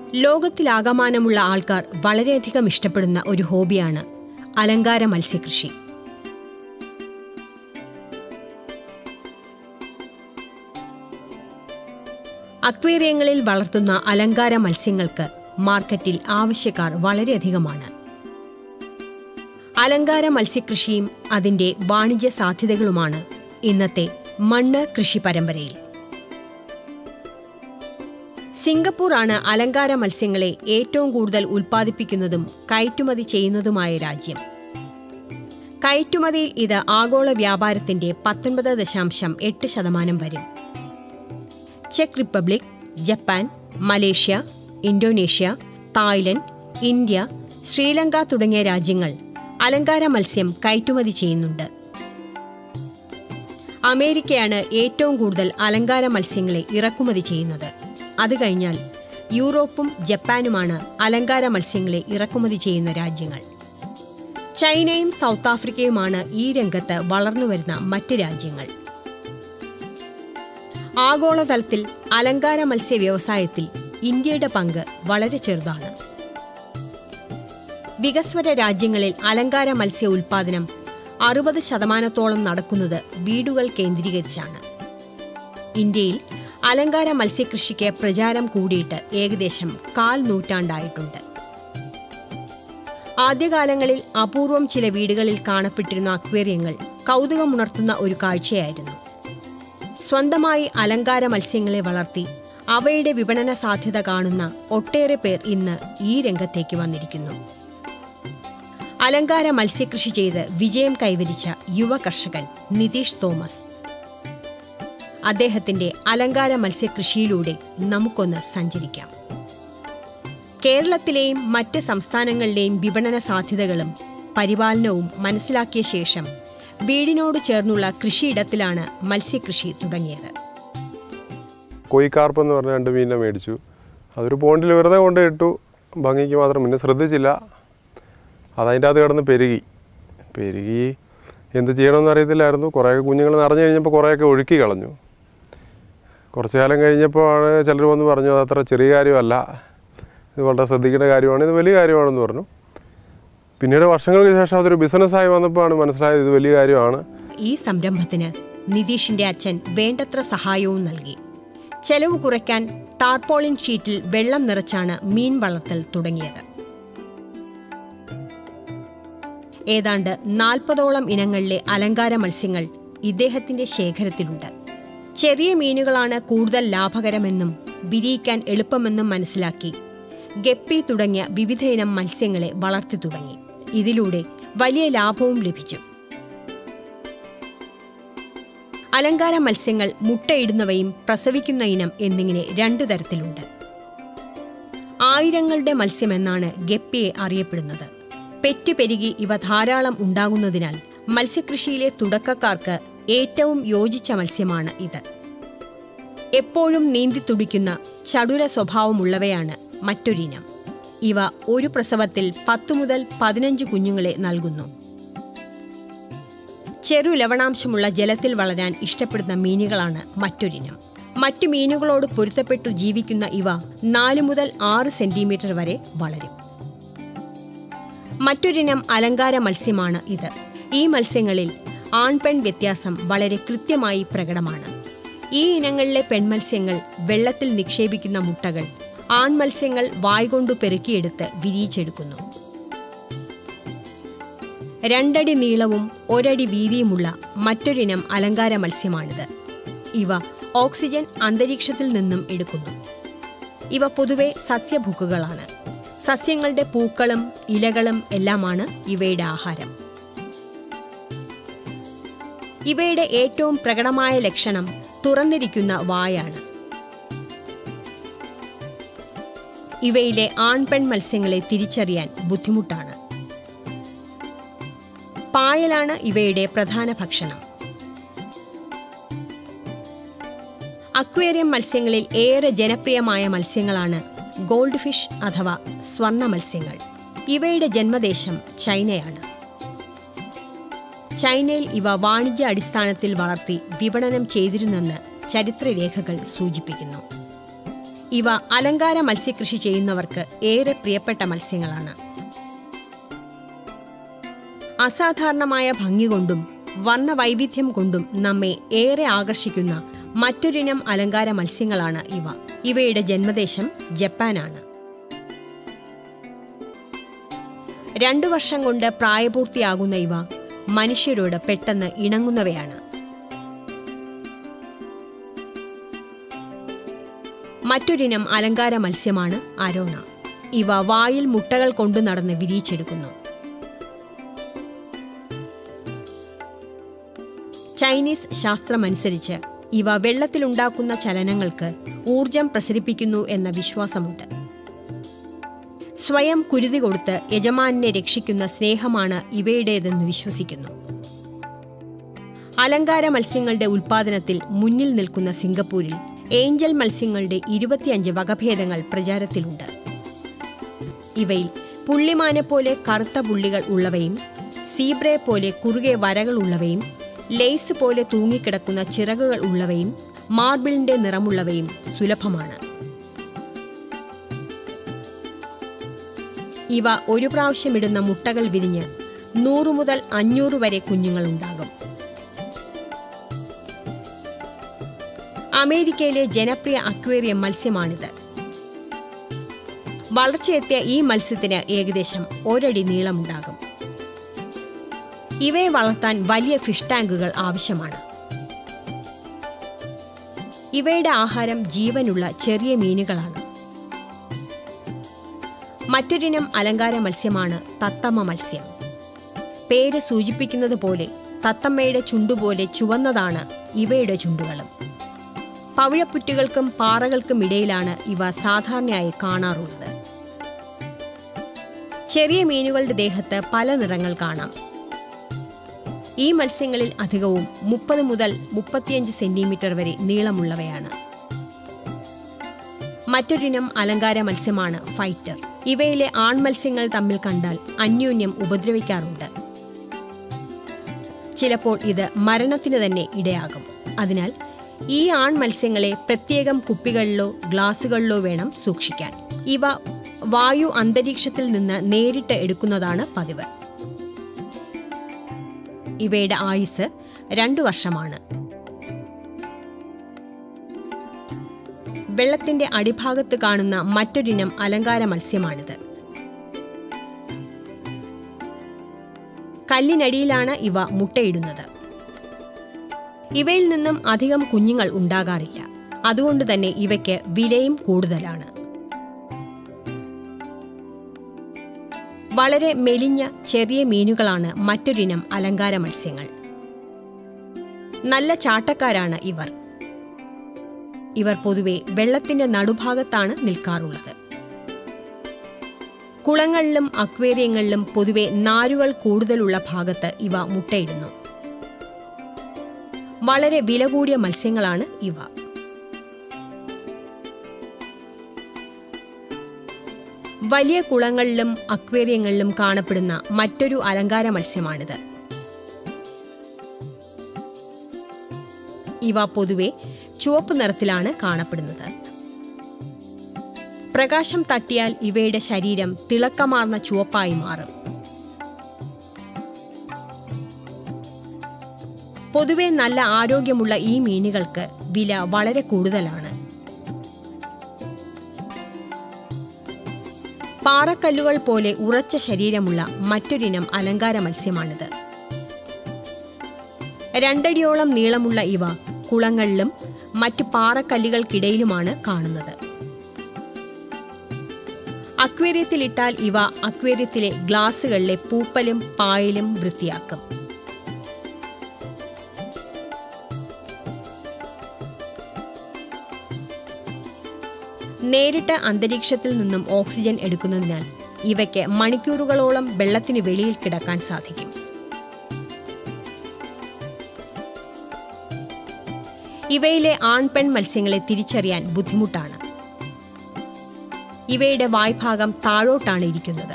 ലോകത്തിലാകമാനമുള്ള ആൾക്കാർ വളരെയധികം ഇഷ്ടപ്പെടുന്ന ഒരു ഹോബിയാണ് അലങ്കാര മത്സ്യകൃഷി അക്വേറിയങ്ങളിൽ വളർത്തുന്ന അലങ്കാര മത്സ്യങ്ങൾക്ക് മാർക്കറ്റിൽ ആവശ്യക്കാർ വളരെയധികമാണ് അലങ്കാര മത്സ്യകൃഷിയും അതിന്റെ വാണിജ്യ സാധ്യതകളുമാണ് ഇന്നത്തെ മണ്ണ് കൃഷി പരമ്പരയിൽ സിംഗപ്പൂർ ആണ് അലങ്കാര മത്സ്യങ്ങളെ ഏറ്റവും കൂടുതൽ ഉൽപ്പാദിപ്പിക്കുന്നതും കയറ്റുമതി ചെയ്യുന്നതുമായ രാജ്യം കയറ്റുമതിയിൽ ഇത് ആഗോള വ്യാപാരത്തിന്റെ പത്തൊൻപത് ദശാംശം എട്ട് ശതമാനം വരും ചെക്ക് Republic Japan Malaysia Indonesia Thailand India Sri Lanka തുടങ്ങിയ രാജ്യങ്ങൾ അലങ്കാര മത്സ്യം കയറ്റുമതി ചെയ്യുന്നുണ്ട് അമേരിക്കയാണ് ഏറ്റവും കൂടുതൽ അലങ്കാര മത്സ്യങ്ങളെ ഇറക്കുമതി ചെയ്യുന്നത് അത് കഴിഞ്ഞാൽ യൂറോപ്പും ജപ്പാനുമാണ് അലങ്കാര മത്സ്യങ്ങളെ ഇറക്കുമതി ചെയ്യുന്ന രാജ്യങ്ങൾ ചൈനയും സൗത്ത് ആഫ്രിക്കയുമാണ് ഈ രംഗത്ത് വളർന്നുവരുന്ന മറ്റ് രാജ്യങ്ങൾ ആഗോളതലത്തിൽ അലങ്കാര മത്സ്യ വ്യവസായത്തിൽ ഇന്ത്യയുടെ പങ്ക് വളരെ ചെറുതാണ് വികസ്വര രാജ്യങ്ങളിൽ അലങ്കാര മത്സ്യ ഉൽപാദനം അറുപത് ശതമാനത്തോളം നടക്കുന്നത് വീടുകൾ കേന്ദ്രീകരിച്ചാണ് ഇന്ത്യയിൽ അലങ്കാര മത്സ്യകൃഷിക്ക് പ്രചാരം കൂടിയിട്ട് ഏകദേശം കാൽ നൂറ്റാണ്ടായിട്ടുണ്ട് ആദ്യകാലങ്ങളിൽ അപൂർവം ചില വീടുകളിൽ കാണപ്പെട്ടിരുന്ന അക്വേറിയങ്ങൾ കൗതുകമുണർത്തുന്ന ഒരു കാഴ്ചയായിരുന്നു സ്വന്തമായി അലങ്കാര മത്സ്യങ്ങളെ വളർത്തി അവയുടെ വിപണന സാധ്യത കാണുന്ന ഒട്ടേറെ പേർ ഇന്ന് ഈ രംഗത്തേക്ക് വന്നിരിക്കുന്നു അലങ്കാര മത്സ്യകൃഷി ചെയ്ത് വിജയം കൈവരിച്ച യുവ കർഷകൻ നിതീഷ് തോമസ് അദ്ദേഹത്തിന്റെ അലങ്കാര മത്സ്യകൃഷിയിലൂടെ നമുക്കൊന്ന് സഞ്ചരിക്കാം കേരളത്തിലെയും മറ്റ് സംസ്ഥാനങ്ങളിലെയും വിപണന സാധ്യതകളും പരിപാലനവും മനസ്സിലാക്കിയ ശേഷം വീടിനോട് ചേർന്നുള്ള കൃഷിയിടത്തിലാണ് മത്സ്യകൃഷി തുടങ്ങിയത് കോയിക്കാർപ്പ് എന്ന് പറഞ്ഞ രണ്ട് മീനിനെ മേടിച്ചു അതൊരു പോണ്ടിൽ വെറുതെ കൊണ്ട് ഇട്ടു ഭംഗിക്ക് മാത്രം പിന്നെ ശ്രദ്ധിച്ചില്ല അതതിൻ്റെ അകത്ത് കിടന്ന് പെരുകി പെരുകി എന്ത് ചെയ്യണമെന്ന് അറിയത്തില്ലായിരുന്നു കുറേയൊക്കെ കുഞ്ഞുങ്ങൾ നിറഞ്ഞു കഴിഞ്ഞപ്പോൾ കുറേയൊക്കെ ഒഴുക്കി കളഞ്ഞു കുറച്ച് കാലം കഴിഞ്ഞപ്പോൾ ആണ് ചിലർ വന്ന് പറഞ്ഞു അത് അത്ര ചെറിയ കാര്യമല്ല ഇത് വളരെ ശ്രദ്ധിക്കേണ്ട കാര്യമാണ് ഇത് വലിയ കാര്യമാണെന്ന് പറഞ്ഞു പിന്നീട് വർഷങ്ങൾക്ക് ശേഷം അതൊരു ബിസിനസ്സായി വന്നപ്പോഴാണ് മനസ്സിലായത് ഇത് വലിയ കാര്യമാണ് ഈ സംരംഭത്തിന് നിതീഷിന്റെ അച്ഛൻ വേണ്ടത്ര സഹായവും നൽകി ചെലവ് കുറയ്ക്കാൻ ടാർപോളിൻ ഷീറ്റിൽ വെള്ളം നിറച്ചാണ് മീൻ വളർത്തൽ തുടങ്ങിയത് ഏതാണ്ട് നാൽപ്പതോളം ഇനങ്ങളിലെ അലങ്കാര മത്സ്യങ്ങൾ ഇദ്ദേഹത്തിന്റെ ശേഖരത്തിലുണ്ട് ചെറിയ മീനുകളാണ് കൂടുതൽ ലാഭകരമെന്നും വിരിയിക്കാൻ എളുപ്പമെന്നും മനസ്സിലാക്കി ഗപ്പി തുടങ്ങിയ വിവിധയിനം മത്സ്യങ്ങളെ വളർത്തി തുടങ്ങി ഇതിലൂടെ വലിയ ലാഭവും ലഭിച്ചു അലങ്കാര മത്സ്യങ്ങൾ മുട്ടയിടുന്നവയും പ്രസവിക്കുന്ന ഇനം എന്നിങ്ങനെ രണ്ടു തരത്തിലുണ്ട് ആയിരങ്ങളുടെ മത്സ്യമെന്നാണ് ഗപ്പിയെ അറിയപ്പെടുന്നത് പെറ്റു പെരുകി ഇവ ധാരാളം ഉണ്ടാകുന്നതിനാൽ മത്സ്യകൃഷിയിലെ തുടക്കക്കാർക്ക് ഏറ്റവും യോജിച്ച മത്സ്യമാണ് ഇത് എപ്പോഴും നീന്തി തുടിക്കുന്ന ചടുല സ്വഭാവമുള്ളവയാണ് മറ്റൊരിനം ഇവ ഒരു പ്രസവത്തിൽ പത്തു മുതൽ പതിനഞ്ച് കുഞ്ഞുങ്ങളെ നൽകുന്നു ചെറു ലവണാംശമുള്ള ജലത്തിൽ വളരാൻ ഇഷ്ടപ്പെടുന്ന മീനുകളാണ് മറ്റൊരിനം മറ്റു മീനുകളോട് പൊരുത്തപ്പെട്ടു ജീവിക്കുന്ന ഇവ നാല് മുതൽ ആറ് സെന്റിമീറ്റർ വരെ വളരും മറ്റൊരിനം അലങ്കാര മത്സ്യമാണ് ഇത് ഈ മത്സ്യങ്ങളിൽ ആൺപെൺ വ്യത്യാസം വളരെ കൃത്യമായി പ്രകടമാണ് ഈ ഇനങ്ങളിലെ പെൺമത്സ്യങ്ങൾ വെള്ളത്തിൽ നിക്ഷേപിക്കുന്ന മുട്ടകൾ ആൺമത്സ്യങ്ങൾ വായ്കൊണ്ടു പെറുക്കിയെടുത്ത് വിരിയിച്ചെടുക്കുന്നു രണ്ടടി നീളവും ഒരടി വീതിയുമുള്ള മറ്റൊരിനം അലങ്കാര മത്സ്യമാണിത് ഇവ ഓക്സിജൻ അന്തരീക്ഷത്തിൽ നിന്നും എടുക്കുന്നു ഇവ പൊതുവെ സസ്യഭുക്കുകളാണ് സസ്യങ്ങളുടെ പൂക്കളും ഇലകളും എല്ലാമാണ് ഇവയുടെ ആഹാരം ഇവയുടെ ഏറ്റവും പ്രകടമായ ലക്ഷണം തുറന്നിരിക്കുന്ന വായാണ് ഇവയിലെ ആൺപെൺ മത്സ്യങ്ങളെ തിരിച്ചറിയാൻ ബുദ്ധിമുട്ടാണ് പായലാണ് ഇവയുടെ പ്രധാന ഭക്ഷണം അക്വേറിയം മത്സ്യങ്ങളിൽ ഏറെ ജനപ്രിയമായ മത്സ്യങ്ങളാണ് ഗോൾഡ് ഫിഷ് അഥവാ സ്വർണ്ണ മത്സ്യങ്ങൾ ഇവയുടെ ജന്മദേശം ചൈനയാണ് ചൈനയിൽ ഇവ വാണിജ്യ അടിസ്ഥാനത്തിൽ വളർത്തി വിപണനം ചെയ്തിരുന്നെന്ന് ചരിത്രരേഖകൾ സൂചിപ്പിക്കുന്നു ഇവ അലങ്കാര മത്സ്യകൃഷി ചെയ്യുന്നവർക്ക് ഏറെ പ്രിയപ്പെട്ട മത്സ്യങ്ങളാണ് അസാധാരണമായ ഭംഗി കൊണ്ടും വർണ്ണവൈവിധ്യം കൊണ്ടും നമ്മെ ഏറെ ആകർഷിക്കുന്ന മറ്റൊരിനം അലങ്കാര മത്സ്യങ്ങളാണ് ഇവ ഇവയുടെ ജന്മദേശം ജപ്പാനാണ് രണ്ടു വർഷം കൊണ്ട് പ്രായപൂർത്തിയാകുന്ന ഇവ മനുഷ്യരോട് പെട്ടെന്ന് ഇണങ്ങുന്നവയാണ് മറ്റൊരിനം അലങ്കാര മത്സ്യമാണ് അരോണ ഇവ വായിൽ മുട്ടകൾ കൊണ്ടു നടന്ന് വിരിയിച്ചെടുക്കുന്നു ചൈനീസ് ശാസ്ത്രമനുസരിച്ച് ഇവ വെള്ളത്തിലുണ്ടാക്കുന്ന ചലനങ്ങൾക്ക് ഊർജം പ്രസരിപ്പിക്കുന്നു എന്ന വിശ്വാസമുണ്ട് സ്വയം കുരുതി കൊടുത്ത് യജമാനെ രക്ഷിക്കുന്ന സ്നേഹമാണ് ഇവയുടേതെന്ന് വിശ്വസിക്കുന്നു അലങ്കാര മത്സ്യങ്ങളുടെ ഉൽപാദനത്തിൽ മുന്നിൽ നിൽക്കുന്ന സിംഗപ്പൂരിൽ ഏഞ്ചൽ മത്സ്യങ്ങളുടെ ഇരുപത്തിയഞ്ച് വകഭേദങ്ങൾ പ്രചാരത്തിലുണ്ട് ഇവയിൽ പുള്ളിമാനെ പോലെ കറുത്ത പുള്ളികൾ ഉള്ളവയും സീബ്രെ പോലെ കുറുകെ വരകൾ ഉള്ളവയും ലേസ് പോലെ തൂങ്ങിക്കിടക്കുന്ന ചിറകുകൾ ഉള്ളവയും മാർബിളിന്റെ നിറമുള്ളവയും സുലഭമാണ് ഇവ ഒരു പ്രാവശ്യം ഇടുന്ന മുട്ടകൾ വിരിഞ്ഞ് നൂറു മുതൽ അഞ്ഞൂറ് വരെ കുഞ്ഞുങ്ങളുണ്ടാകും അമേരിക്കയിലെ ജനപ്രിയ അക്വേറിയം മത്സ്യമാണിത് വളർച്ചയെത്തിയ ഈ മത്സ്യത്തിന് ഏകദേശം ഒരടി നീളമുണ്ടാകും ഇവയെ വളർത്താൻ വലിയ ഫിഷ് ടാങ്കുകൾ ആവശ്യമാണ് ഇവയുടെ ആഹാരം ജീവനുള്ള ചെറിയ മീനുകളാണ് മറ്റൊരിനം അലങ്കാര മത്സ്യമാണ് തത്തമ്മ മത്സ്യം പേര് സൂചിപ്പിക്കുന്നത് പോലെ തത്തമ്മയുടെ ചുണ്ടുപോലെ ചുവന്നതാണ് ഇവയുടെ ചുണ്ടുകളും പവിഴപ്പുറ്റുകൾക്കും പാറകൾക്കും ഇടയിലാണ് ഇവ സാധാരണയായി കാണാറുള്ളത് ചെറിയ മീനുകളുടെ ദേഹത്ത് പല നിറങ്ങൾ കാണാം ഈ മത്സ്യങ്ങളിൽ അധികവും മുപ്പത് മുതൽ മുപ്പത്തിയഞ്ച് സെന്റിമീറ്റർ വരെ നീളമുള്ളവയാണ് മറ്റൊരിനം അലങ്കാര മത്സ്യമാണ് ഫൈറ്റർ ഇവയിലെ ആൺമത്സ്യങ്ങൾ തമ്മിൽ കണ്ടാൽ അന്യോന്യം ഉപദ്രവിക്കാറുണ്ട് ചിലപ്പോൾ ഇത് മരണത്തിന് തന്നെ ഇടയാകും അതിനാൽ ഈ ആൺമത്സ്യങ്ങളെ പ്രത്യേകം കുപ്പികളിലോ ഗ്ലാസുകളിലോ വേണം സൂക്ഷിക്കാൻ ഇവ വായു അന്തരീക്ഷത്തിൽ നിന്ന് നേരിട്ട് എടുക്കുന്നതാണ് പതിവ് ഇവയുടെ ആയുസ് രണ്ടു വർഷമാണ് വെള്ളത്തിന്റെ അടിഭാഗത്ത് കാണുന്ന മറ്റൊരിനം അലങ്കാര മത്സ്യമാണിത് കല്ലിനടിയിലാണ് ഇവ മുട്ടയിടുന്നത് ഇവയിൽ നിന്നും അധികം കുഞ്ഞുങ്ങൾ ഉണ്ടാകാറില്ല അതുകൊണ്ട് തന്നെ ഇവയ്ക്ക് വിലയും കൂടുതലാണ് വളരെ മെലിഞ്ഞ ചെറിയ മീനുകളാണ് മറ്റൊരിനം അലങ്കാര മത്സ്യങ്ങൾ നല്ല ചാട്ടക്കാരാണ് ഇവർ ഇവർ പൊതുവെ വെള്ളത്തിന്റെ നടുഭാഗത്താണ് നിൽക്കാറുള്ളത് കുളങ്ങളിലും അക്വേറിയങ്ങളിലും പൊതുവെ നാരുകൾ കൂടുതലുള്ള ഭാഗത്ത് ഇവ മുട്ടയിടുന്നു വളരെ വില കൂടിയ മത്സ്യങ്ങളാണ് ഇവ വലിയ കുളങ്ങളിലും അക്വേറിയങ്ങളിലും കാണപ്പെടുന്ന മറ്റൊരു അലങ്കാര മത്സ്യമാണിത് ഇവ പൊതുവെ ചുവപ്പ് നിറത്തിലാണ് കാണപ്പെടുന്നത് പ്രകാശം തട്ടിയാൽ ഇവയുടെ ശരീരം തിളക്കമാർന്ന ചുവപ്പായി മാറും പൊതുവെ നല്ല ആരോഗ്യമുള്ള ഈ മീനുകൾക്ക് വില വളരെ കൂടുതലാണ് പാറക്കല്ലുകൾ പോലെ ഉറച്ച ശരീരമുള്ള മറ്റൊരിനം അലങ്കാര മത്സ്യമാണിത് രണ്ടടിയോളം നീളമുള്ള ഇവ കുളങ്ങളിലും മറ്റു പാറക്കല്ലുകൾക്കിടയിലുമാണ് കാണുന്നത് അക്വേറിയത്തിലിട്ടാൽ ഇവ അക്വേറിയത്തിലെ ഗ്ലാസുകളിലെ പൂപ്പലും പായലും വൃത്തിയാക്കും നേരിട്ട് അന്തരീക്ഷത്തിൽ നിന്നും ഓക്സിജൻ എടുക്കുന്നതിനാൽ ഇവയ്ക്ക് മണിക്കൂറുകളോളം വെള്ളത്തിന് വെളിയിൽ കിടക്കാൻ സാധിക്കും ഇവയിലെ ആൺപെൺ മത്സ്യങ്ങളെ തിരിച്ചറിയാൻ ബുദ്ധിമുട്ടാണ് ഇവയുടെ വായ്ഭാഗം താഴോട്ടാണ് ഇരിക്കുന്നത്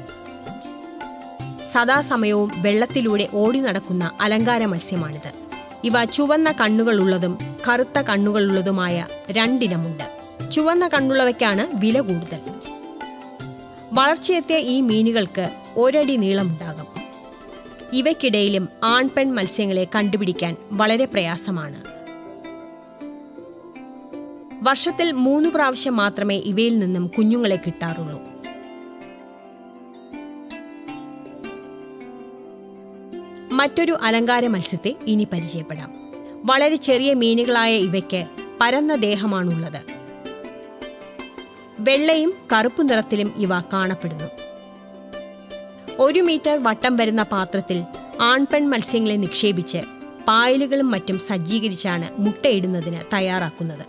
സദാസമയവും വെള്ളത്തിലൂടെ ഓടി നടക്കുന്ന അലങ്കാര മത്സ്യമാണിത് ഇവ ചുവന്ന കണ്ണുകളുള്ളതും കറുത്ത കണ്ണുകളുള്ളതുമായ രണ്ടിനമുണ്ട് ചുവന്ന കണ്ണുള്ളവയ്ക്കാണ് വില കൂടുതൽ വളർച്ചയെത്തിയ ഈ മീനുകൾക്ക് ഒരടി നീളമുണ്ടാകും ഇവയ്ക്കിടയിലും ആൺപെൺ മത്സ്യങ്ങളെ കണ്ടുപിടിക്കാൻ വളരെ പ്രയാസമാണ് വർഷത്തിൽ മൂന്ന് പ്രാവശ്യം മാത്രമേ ഇവയിൽ നിന്നും കുഞ്ഞുങ്ങളെ കിട്ടാറുള്ളൂ മറ്റൊരു അലങ്കാര മത്സ്യത്തെ ഇനി പരിചയപ്പെടാം വളരെ ചെറിയ മീനുകളായ ഇവയ്ക്ക് പരന്ന ദേഹമാണുള്ളത് വെള്ളയും കറുപ്പു നിറത്തിലും ഇവ കാണപ്പെടുന്നു ഒരു മീറ്റർ വട്ടം വരുന്ന പാത്രത്തിൽ ആൺപെൺ മത്സ്യങ്ങളെ നിക്ഷേപിച്ച് പായലുകളും മറ്റും സജ്ജീകരിച്ചാണ് മുട്ടയിടുന്നതിന് തയ്യാറാക്കുന്നത്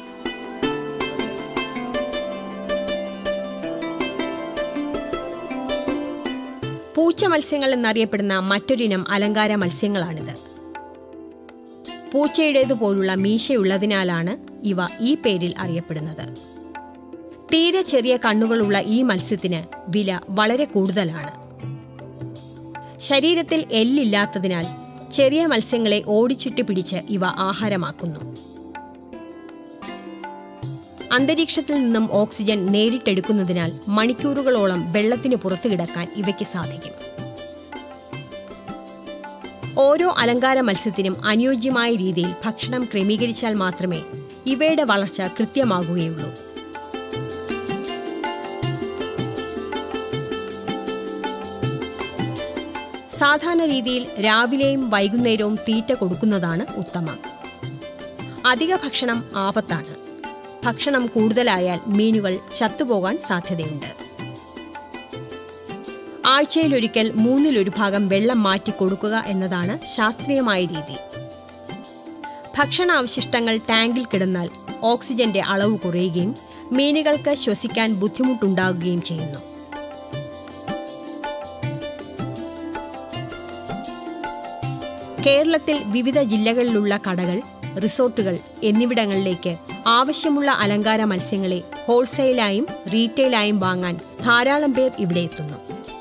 പൂച്ച മത്സ്യങ്ങൾ എന്നറിയപ്പെടുന്ന മറ്റൊരിനം അലങ്കാര മത്സ്യങ്ങളാണിത് പൂച്ചയുടേതുപോലുള്ള മീശയുള്ളതിനാലാണ് ഇവ ഈ പേരിൽ അറിയപ്പെടുന്നത് തീരെ ചെറിയ കണ്ണുകളുള്ള ഈ മത്സ്യത്തിന് വില വളരെ കൂടുതലാണ് ശരീരത്തിൽ എല്ലില്ലാത്തതിനാൽ ചെറിയ മത്സ്യങ്ങളെ ഓടിച്ചിട്ട് പിടിച്ച് ഇവ ആഹാരമാക്കുന്നു അന്തരീക്ഷത്തിൽ നിന്നും ഓക്സിജൻ നേരിട്ടെടുക്കുന്നതിനാൽ മണിക്കൂറുകളോളം വെള്ളത്തിന് പുറത്തു കിടക്കാൻ ഇവയ്ക്ക് സാധിക്കും ഓരോ അലങ്കാര മത്സ്യത്തിനും അനുയോജ്യമായ രീതിയിൽ ഭക്ഷണം ക്രമീകരിച്ചാൽ മാത്രമേ ഇവയുടെ വളർച്ച കൃത്യമാകുകയുള്ളൂ സാധാരണ രീതിയിൽ രാവിലെയും വൈകുന്നേരവും തീറ്റ കൊടുക്കുന്നതാണ് ഉത്തമം അധിക ഭക്ഷണം ആപത്താണ് ഭക്ഷണം കൂടുതലായാൽ മീനുകൾ ചത്തുപോകാൻ സാധ്യതയുണ്ട് ആഴ്ചയിലൊരിക്കൽ മൂന്നിലൊരു ഭാഗം വെള്ളം മാറ്റി കൊടുക്കുക എന്നതാണ് ശാസ്ത്രീയമായ രീതി ഭക്ഷണാവശിഷ്ടങ്ങൾ ടാങ്കിൽ കിടന്നാൽ ഓക്സിജന്റെ അളവ് കുറയുകയും മീനുകൾക്ക് ശ്വസിക്കാൻ ബുദ്ധിമുട്ടുണ്ടാകുകയും ചെയ്യുന്നു കേരളത്തിൽ വിവിധ ജില്ലകളിലുള്ള കടകൾ റിസോർട്ടുകൾ എന്നിവിടങ്ങളിലേക്ക് ആവശ്യമുള്ള അലങ്കാര മത്സ്യങ്ങളെ ഹോൾസെയിലായും റീറ്റെയിലായും വാങ്ങാൻ ധാരാളം പേർ ഇവിടെ എത്തുന്നു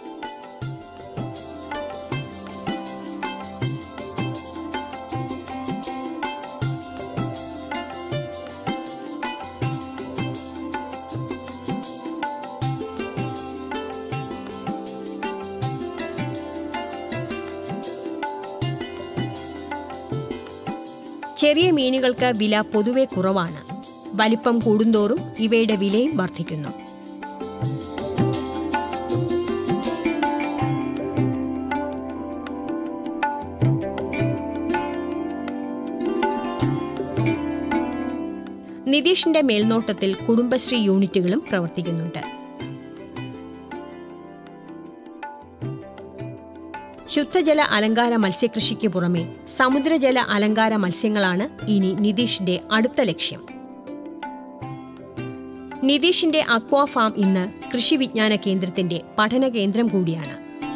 ചെറിയ മീനുകൾക്ക് വില പൊതുവെ കുറവാണ് വലിപ്പം കൂടുന്തോറും ഇവയുടെ വിലയും വർദ്ധിക്കുന്നു നിതീഷിന്റെ മേൽനോട്ടത്തിൽ കുടുംബശ്രീ യൂണിറ്റുകളും പ്രവർത്തിക്കുന്നുണ്ട് ശുദ്ധജല അലങ്കാര മത്സ്യകൃഷിക്ക് പുറമെ സമുദ്രജല അലങ്കാര മത്സ്യങ്ങളാണ് ഇനി നിതീഷിന്റെ അടുത്ത ലക്ഷ്യം നിതീഷിന്റെ അക്വാ ഫാം ഇന്ന് കൃഷി വിജ്ഞാന കേന്ദ്രത്തിന്റെ പഠന കേന്ദ്രം കൂടിയാണ്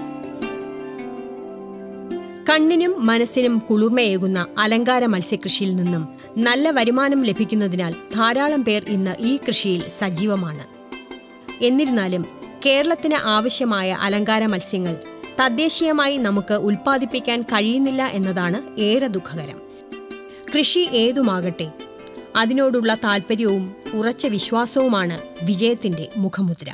കണ്ണിനും മനസ്സിനും കുളിർമയേകുന്ന അലങ്കാര മത്സ്യകൃഷിയിൽ നിന്നും നല്ല വരുമാനം ലഭിക്കുന്നതിനാൽ ധാരാളം പേർ ഇന്ന് ഈ കൃഷിയിൽ സജീവമാണ് എന്നിരുന്നാലും കേരളത്തിന് ആവശ്യമായ അലങ്കാര മത്സ്യങ്ങൾ തദ്ദേശീയമായി നമുക്ക് ഉൽപ്പാദിപ്പിക്കാൻ കഴിയുന്നില്ല എന്നതാണ് ഏറെ ദുഃഖകരം കൃഷി ഏതുമാകട്ടെ അതിനോടുള്ള താൽപ്പര്യവും ഉറച്ച വിശ്വാസവുമാണ് വിജയത്തിന്റെ മുഖമുദ്ര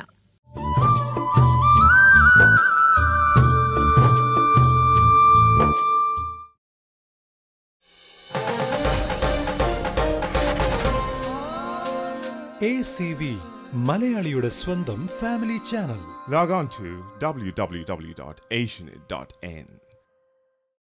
എ സി വി മലയാളിയുടെ സ്വന്തം family channel Log on to www.asianit.n.